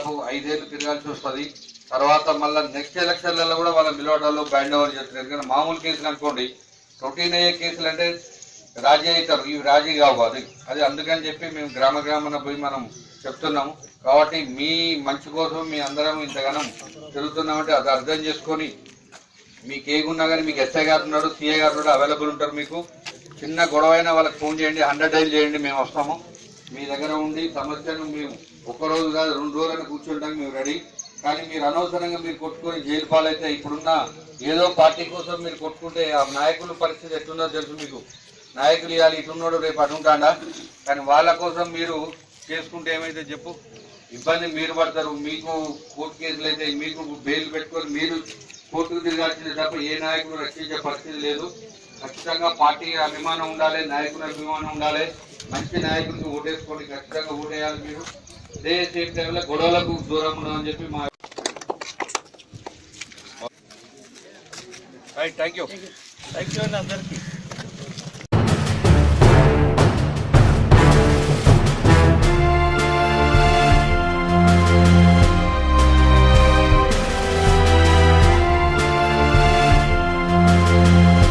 దాదాపు ఐదేళ్ళు తిరగాల్సి వస్తుంది తర్వాత మళ్ళీ నెక్స్ట్ ఎలక్షన్లలో కూడా వాళ్ళ నిలవడాలు బైండ్ ఓవర్ చేస్తారు ఎందుకంటే మామూలు కేసులు అనుకోండి రొటీన్ అయ్యే కేసులు అంటే రాజీ అవుతారు ఇవి రాజీ కావు అది అది అందుకని చెప్పి మేము గ్రామ గ్రామాన పోయి మనం చెప్తున్నాము కాబట్టి మీ మంచి కోసం మీ అందరం ఇంతగానం తిరుగుతున్నామంటే అది అర్థం చేసుకొని మీకు ఏగున్నా కానీ మీకు ఎస్ఐ గారు ఉన్నాడు సిఐ గారు ఉన్నాడు అవైలబుల్ ఉంటారు మీకు చిన్న గొడవ అయినా వాళ్ళకి ఫోన్ చేయండి హండ్రెడ్ డైల్ చేయండి మేము వస్తాము మీ దగ్గర ఉండి సమస్యను మేము ఒక రోజు కాదు రెండు రోజులైనా కూర్చుంటాం మేము రెడీ కానీ మీరు అనవసరంగా మీరు కొట్టుకొని జైలు పాలైతే ఇప్పుడున్న ఏదో పార్టీ కోసం మీరు కొట్టుకుంటే ఆ నాయకుల పరిస్థితి ఎట్లుందో తెలుసు మీకు నాయకులు ఇవాళ ఇటున్నాడు రేపు అటుంటాడా కానీ వాళ్ళ కోసం మీరు చేసుకుంటే ఏమైతే చెప్పు ఇబ్బంది మీరు పడతారు మీకు కోర్టు కేసులు అయితే మీకు బెయిల్ పెట్టుకొని మీరు కోర్టుకు తిరగాల్సింది తప్ప ఏ నాయకుడు రక్షించే పరిస్థితి లేదు ఖచ్చితంగా పార్టీ అభిమానం ఉండాలి నాయకుల అభిమానం ఉండాలి మంచి నాయకుడికి ఓటేసుకోండి ఖచ్చితంగా ఓటేయాలి మీరు అదే సేమ్ టైంలో గొడవలకు దూరం ఉండమని చెప్పి మా right thank you thank you అండి అందరికీ Thank